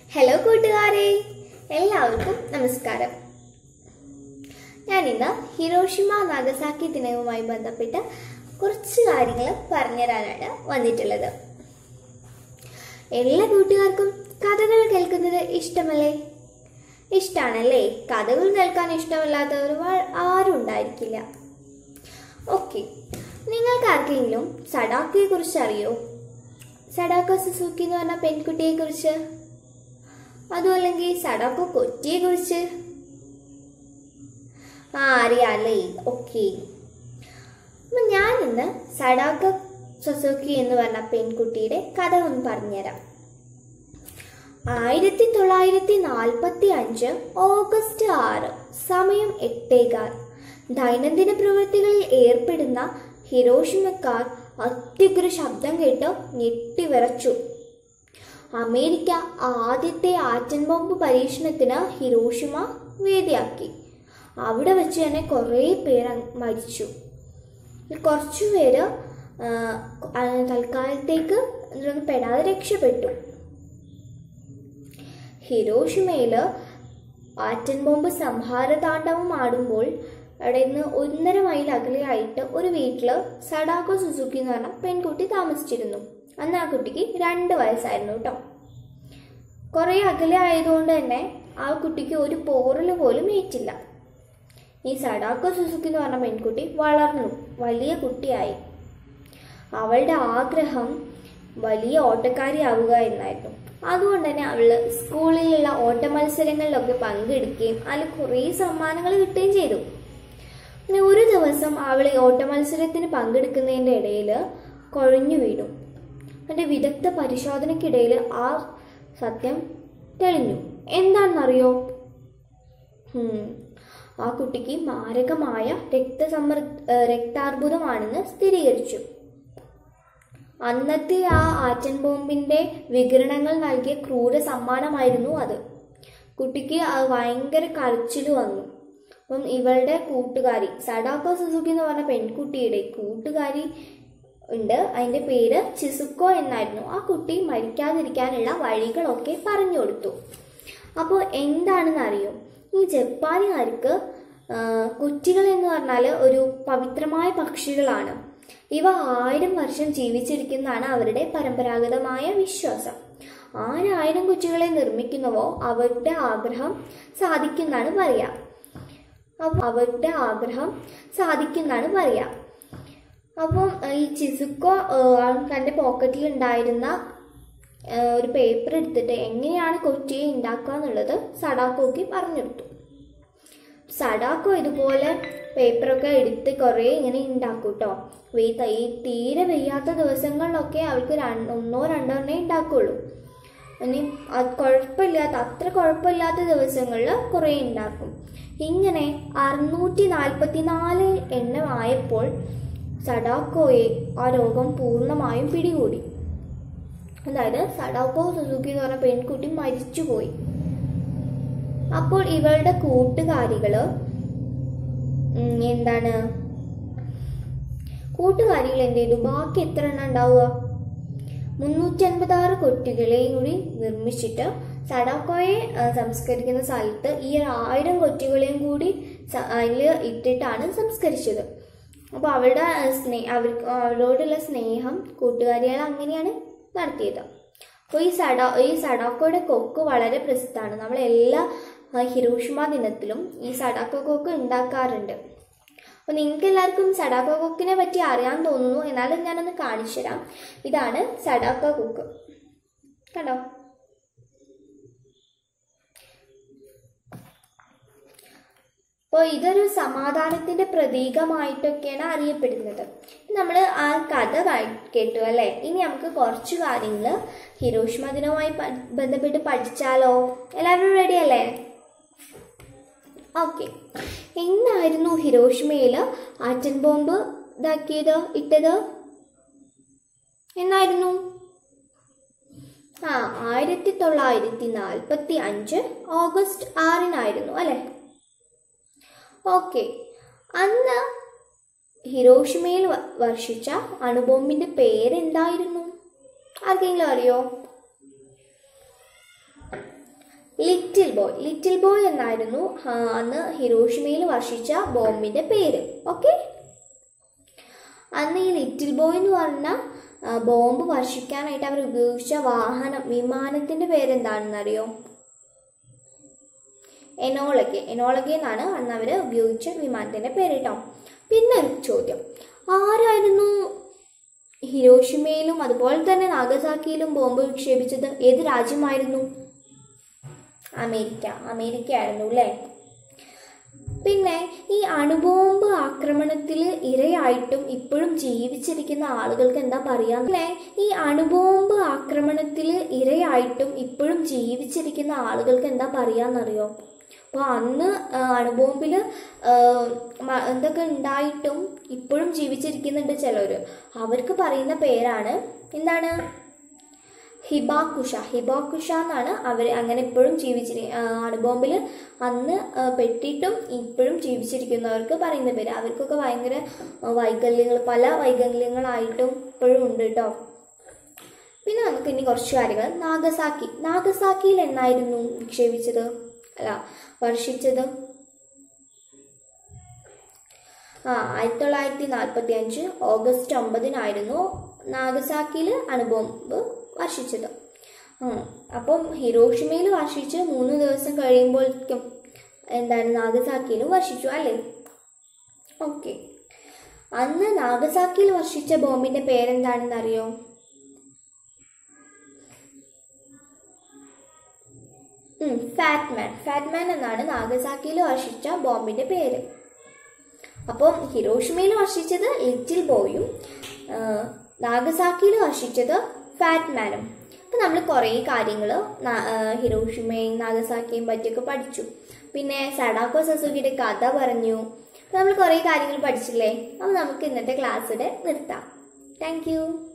Hello കൂട്ടുകാരെ എല്ലാവർക്കും നമസ്കാരം ഞാൻ ഇന്ന് ഹിരോഷിമ നാഗസാക്കി ദിനവുമായി ബന്ധപ്പെട്ട് കുറച്ച് കാര്യങ്ങൾ പറഞ്ഞുതരാനാണ് വന്നിട്ടുള്ളത് എല്ലാ കൂട്ടുകാർക്കും കഥകൾ കേൾക്കുന്നത് ഇഷ്ടമല്ലേ ഇഷ്ടമാണല്ലേ കഥകൾ കേൾക്കാൻ ഇഷ്ടമല്ലാത്തവർ വ- ആരും ഉണ്ടായിരിക്കില്ല ഓക്കെ നിങ്ങൾക്ക് ആർക്കെങ്കിലും സഡാക്കയെ കുറിച്ച് അറിയോ സഡാക്കോ സുസുക്കി എന്ന് പറഞ്ഞ പെൺകുട്ടിയെ കുറിച്ച് അതും അല്ലെങ്കിൽ സഡാക്കോ കൊച്ചിയെ കുറിച്ച് ആ അറിയാല്ലേ ഓക്കെ അപ്പൊ ഞാൻ ഇന്ന് സഡാക്കോ സുസുക്കി എന്ന് പറഞ്ഞ പെൺകുട്ടിയുടെ കഥ ഒന്ന് പറഞ്ഞുതരാം ആയിരത്തി തൊള്ളായിരത്തി നാൽപ്പത്തി അഞ്ച് ഓഗസ്റ്റ് ആറ് സമയം എട്ടേകാൽ ദൈനംദിന പ്രവൃത്തികളിൽ ഏർപ്പെടുന്ന ഹിരോഷിമക്കാർ അത്യുഗ്ര ശബ്ദം കേട്ട് ഞെട്ടിവിറച്ചു അമേരിക്ക ആദ്യത്തെ ആറ്റം ബോംബ് പരീക്ഷണത്തിന് ഹിരോഷിമ വേദിയാക്കി അവിടെ വെച്ച് തന്നെ കുറേ പേർ അങ് മരിച്ചു ഇതിൽ കുറച്ചു പേര് ആ, ആ, തൽക്കാലത്തേക്ക് ഇതിലൊന്നും പെടാതെ രക്ഷപ്പെട്ടു ഹിരോഷിമയില് ആറ്റൻ ബോംബ് സംഹാര താണ്ഡവം ആടുമ്പോൾ അവിടെ നിന്ന് ഒന്നര മൈൽ അകലെയായിട്ട് ഒരു വീട്ടില് സഡാക്കോ സുസുക്കി എന്ന് പറഞ്ഞ പെൺകുട്ടി താമസിച്ചിരുന്നു അന്ന് ആ കുട്ടിക്ക് രണ്ട് വയസ്സായിരുന്നു കേട്ടോ കുറെ അകലെ ആയതുകൊണ്ട് തന്നെ ആ കുട്ടിക്ക് ഒരു പോറൽ പോലും ഏറ്റില്ല ഈ സഡാക്കോ സുസുക്കി എന്ന് പറഞ്ഞ പെൺകുട്ടി വളർന്നു വലിയ കുട്ടിയായി അവളുടെ ആഗ്രഹം വലിയ ഓട്ടക്കാരിയാവുക എന്നായിരുന്നു അതുകൊണ്ട് തന്നെ അവള് സ്കൂളിലുള്ള ഓട്ട മത്സരങ്ങളിലൊക്കെ പങ്കെടുക്കുകയും അതിൽ കുറേ സമ്മാനങ്ങൾ കിട്ടുകയും ചെയ്തു പിന്നെ ഒരു ദിവസം അവൾ ഈ ഓട്ട മത്സരത്തിന് പങ്കെടുക്കുന്നതിൻ്റെ ഇടയിൽ കുഴഞ്ഞു വീണു അതിൻ്റെ വിദഗ്ധ പരിശോധനയ്ക്കിടയിൽ ആ സത്യം തെളിഞ്ഞു എന്താണെന്നറിയോ ഹും, ആ കുട്ടിക്ക് മാരകമായ രക്തസമ്മർ ഏഹ് രക്താർബുദമാണെന്ന് സ്ഥിരീകരിച്ചു അന്നത്തെ ആ ആറ്റൻ ബോംബിന്റെ വികിരണങ്ങൾ നൽകിയ ക്രൂര സമ്മാനമായിരുന്നു അത് കുട്ടിക്ക് ആ ഭയങ്കര കരച്ചിൽ വന്നു അപ്പം ഇവളുടെ കൂട്ടുകാരി സഡാക്കോ സുസുക്കി എന്ന് പറഞ്ഞ പെൺകുട്ടിയുടെ കൂട്ടുകാരി ഉണ്ട് അതിന്റെ പേര് ചിസുക്കോ എന്നായിരുന്നു ആ കുട്ടി മരിക്കാതിരിക്കാനുള്ള വഴികളൊക്കെ പറഞ്ഞു കൊടുത്തു അപ്പോൾ എന്താണെന്ന് അറിയോ ഈ ജപ്പാനുകാർക്ക് ആ, കുറ്റികൾ എന്ന് പറഞ്ഞാൽ ഒരു പവിത്രമായ പക്ഷികളാണ് ഇവ ആയിരം വർഷം ജീവിച്ചിരിക്കുന്നതാണ് അവരുടെ പരമ്പരാഗതമായ വിശ്വാസം ആരായിരം കുറ്റികളെ നിർമ്മിക്കുന്നുവോ അവരുടെ ആഗ്രഹം സാധിക്കുന്നാണ് പറയാ അപ്പൊ അവരുടെ ആഗ്രഹം സാധിക്കുന്നാണ് പറയാ അപ്പം ഈ ചിസുക്കോ തൻ്റെ പോക്കറ്റിൽ ഉണ്ടായിരുന്ന ആ, ഒരു പേപ്പർ എടുത്തിട്ട് എങ്ങനെയാണ് കൊച്ചിയെ ഉണ്ടാക്കുക എന്നുള്ളത് സഡാക്കോക്ക് പറഞ്ഞെടുത്തു സഡാക്കോ ഇതുപോലെ പേപ്പറൊക്കെ എടുത്ത് കുറേ ഇങ്ങനെ ഉണ്ടാക്കും കേട്ടോ വെയ്ത്ത ഈ തീരെ വെയ്യാത്ത ദിവസങ്ങളിലൊക്കെ അവൾക്ക് രണ്ട് ഒന്നോ രണ്ടോ എണ്ണേ ഉണ്ടാക്കുള്ളൂ ഇനി അത് കുഴപ്പമില്ലാത്ത അത്ര കുഴപ്പമില്ലാത്ത ദിവസങ്ങളിൽ കുറേ ഉണ്ടാക്കും ഇങ്ങനെ അറുന്നൂറ്റി നാൽപ്പത്തി നാല് എണ്ണമായപ്പോൾ സഡാക്കോയെ ആ രോഗം പൂർണ്ണമായും പിടികൂടി അതായത് സഡാക്കോ സുസുക്കി എന്ന് പറഞ്ഞ പെൺകുട്ടി മരിച്ചുപോയി അപ്പോൾ ഇവളുടെ കൂട്ടുകാരികള് ഉം, എന്താണ് കൂട്ടുകാരികൾ എന്ത് ചെയ്തു ബാക്കി എത്ര എണ്ണം ഉണ്ടാവുക മുന്നൂറ്റി അൻപത്തി ആറ് കൊറ്റികളെയും കൂടി നിർമ്മിച്ചിട്ട് സഡാക്കോയെ ആ, സംസ്കരിക്കുന്ന സ്ഥലത്ത് ഈ ഒരു ആയിരം കൊറ്റികളെയും കൂടി അതിൽ ഇട്ടിട്ടാണ് സംസ്കരിച്ചത് അപ്പോൾ അവളുടെ ആ, സ്നേ അവർക്ക് അവരോടുള്ള സ്നേഹം കൂട്ടുകാരികൾ അങ്ങനെയാണ് നടത്തിയത് അപ്പോൾ ഈ സഡാ ഈ സഡാക്കോയുടെ കൊക്ക് വളരെ പ്രസിദ്ധമാണ് നമ്മൾ എല്ലാ ആ, ഹിരോഷിമ ദിനത്തിലും ഈ സഡാക്കോ കൊക്ക് ഉണ്ടാക്കാറുണ്ട് അപ്പോൾ നിങ്ങൾക്ക് എല്ലാവർക്കും സഡാക്കോ കൊക്കിനെ പറ്റി അറിയാൻ തോന്നുന്നു എന്നാലും ഞാനൊന്ന് കാണിച്ചു തരാം ഇതാണ് സഡാക്കോ കൊക്ക് കണ്ടോ അപ്പോൾ ഇതൊരു സമാധാനത്തിന്റെ പ്രതീകമായിട്ടൊക്കെയാണ് അറിയപ്പെടുന്നത് നമ്മൾ ആ കഥ വായി- കേട്ടു അല്ലേ ഇനി നമുക്ക് കുറച്ച് കാര്യങ്ങൾ ഹിരോഷിമ ദിനവുമായി പ- ബന്ധപ്പെട്ട് പഠിച്ചാലോ എല്ലാവരും റെഡി അല്ലേ ഓക്കെ എന്നായിരുന്നു ഹിരോഷിമയിൽ ആറ്റൻ ബോംബ് ഇതാക്കിയത് ഇട്ടത് എന്നായിരുന്നു ആ ആയിരത്തി തൊള്ളായിരത്തി നാൽപ്പത്തി അഞ്ച് ഓഗസ്റ്റ് ആറിനായിരുന്നു അല്ലേ ഓക്കെ അന്ന് ഹിരോഷിമയിൽ വ- വർഷിച്ച അണുബോംബിന്റെ പേരെന്തായിരുന്നു ആർക്കെങ്കിലും അറിയോ ലിറ്റിൽ ബോയ് ലിറ്റിൽ ബോയ് എന്നായിരുന്നു ആ, അന്ന് ഹിരോഷിമയിൽ വർഷിച്ച ബോംബിന്റെ പേര് ഓക്കെ അന്ന് ഈ ലിറ്റിൽ ബോയ് എന്ന് പറഞ്ഞ ആ, ബോംബ് വർഷിക്കാനായിട്ട് അവർ ഉപയോഗിച്ച വാഹനം വിമാനത്തിന്റെ പേരെന്താണെന്ന് അറിയോ എനോളഗെ എനോളഗെ എന്നാണ് അന്ന് അവർ ഉപയോഗിച്ച വിമാനത്തിന്റെ പേര് കേട്ടോ പിന്നെ ഒരു ചോദ്യം ആരായിരുന്നു ഹിരോഷിമയിലും അതുപോലെ തന്നെ നാഗസാക്കിയിലും ബോംബ് വിക്ഷേപിച്ചത് ഏത് രാജ്യമായിരുന്നു അമേരിക്ക അമേരിക്ക ആയിരുന്നു അല്ലേ പിന്നെ ഈ അണുബോംബ് ആക്രമണത്തിൽ ഇരയായിട്ടും ഇപ്പോഴും ജീവിച്ചിരിക്കുന്ന ആളുകൾക്ക് എന്താ പറയാ പിന്നെ ഈ അണുബോംബ് ആക്രമണത്തിൽ ഇരയായിട്ടും ഇപ്പോഴും ജീവിച്ചിരിക്കുന്ന ആളുകൾക്ക് എന്താ പറയാന്നറിയോ അപ്പോൾ അന്ന് ആ, അണുബോംബില് ആ, മ- എന്തൊക്കെ ഉണ്ടായിട്ടും ഇപ്പോഴും ജീവിച്ചിരിക്കുന്നുണ്ട് ചിലർ അവർക്ക് പറയുന്ന പേരാണ് എന്താണ് ഹിബാക്കുഷ ഹിബാക്കുഷ എന്നാണ് അവർ അങ്ങനെ ഇപ്പോഴും ജീവിച്ചിരി ആ, അണുബോംബിൽ അന്ന് ആ, പെട്ടിട്ടും ഇപ്പോഴും ജീവിച്ചിരിക്കുന്നവർക്ക് പറയുന്ന പേര് അവർക്കൊക്കെ ഭയങ്കര ആ, വൈകല്യങ്ങൾ പല വൈകല്യങ്ങളായിട്ടും ഇപ്പോഴും ഉണ്ട് കേട്ടോ പിന്നെ നമുക്ക് ഇനി കുറച്ച് കാര്യങ്ങൾ നാഗസാക്കി നാഗസാക്കിയിൽ എന്നായിരുന്നു നിക്ഷേപിച്ചത് അല്ല വർഷിച്ചത് ആ ആയിരത്തി തൊള്ളായിരത്തി നാൽപ്പത്തി അഞ്ച് ഓഗസ്റ്റ് ഒമ്പതിനായിരുന്നു നാഗസാക്കിയിൽ അണുബോംബ് വർഷിച്ചത് ഉം. അപ്പം ഹിരോഷിമയിൽ വർഷിച്ച് മൂന്ന് ദിവസം കഴിയുമ്പോഴേക്കും എന്താണ് നാഗസാക്കിയിലും വർഷിച്ചു അല്ലേ ഓക്കെ അന്ന് നാഗസാക്കിയിൽ വർഷിച്ച ബോംബിന്റെ പേരെന്താണെന്ന് അറിയോ ഫാറ്റ്മാൻ ഫാറ്റ്മാൻ എന്നാണ് നാഗസാക്കിയിൽ വർഷിച്ച ബോംബിന്റെ പേര് അപ്പം ഹിരോഷിമയിൽ വർഷിച്ചത് ലിറ്റിൽ ബോയും ആ, നാഗസാക്കിയിൽ വർഷിച്ചത് ഫാറ്റ്മാനും അപ്പം നമ്മൾ കുറേ കാര്യങ്ങൾ ഹിരോഷിമയും നാഗസാക്കിയും പറ്റിയൊക്കെ പഠിച്ചു പിന്നെ സഡാക്കോ സസുകിയുടെ കഥ പറഞ്ഞു അപ്പം നമ്മൾ കുറേ കാര്യങ്ങൾ പഠിച്ചില്ലേ അപ്പം നമുക്ക് ഇന്നത്തെ ക്ലാസ്സിടെ നിർത്താം താങ്ക് യു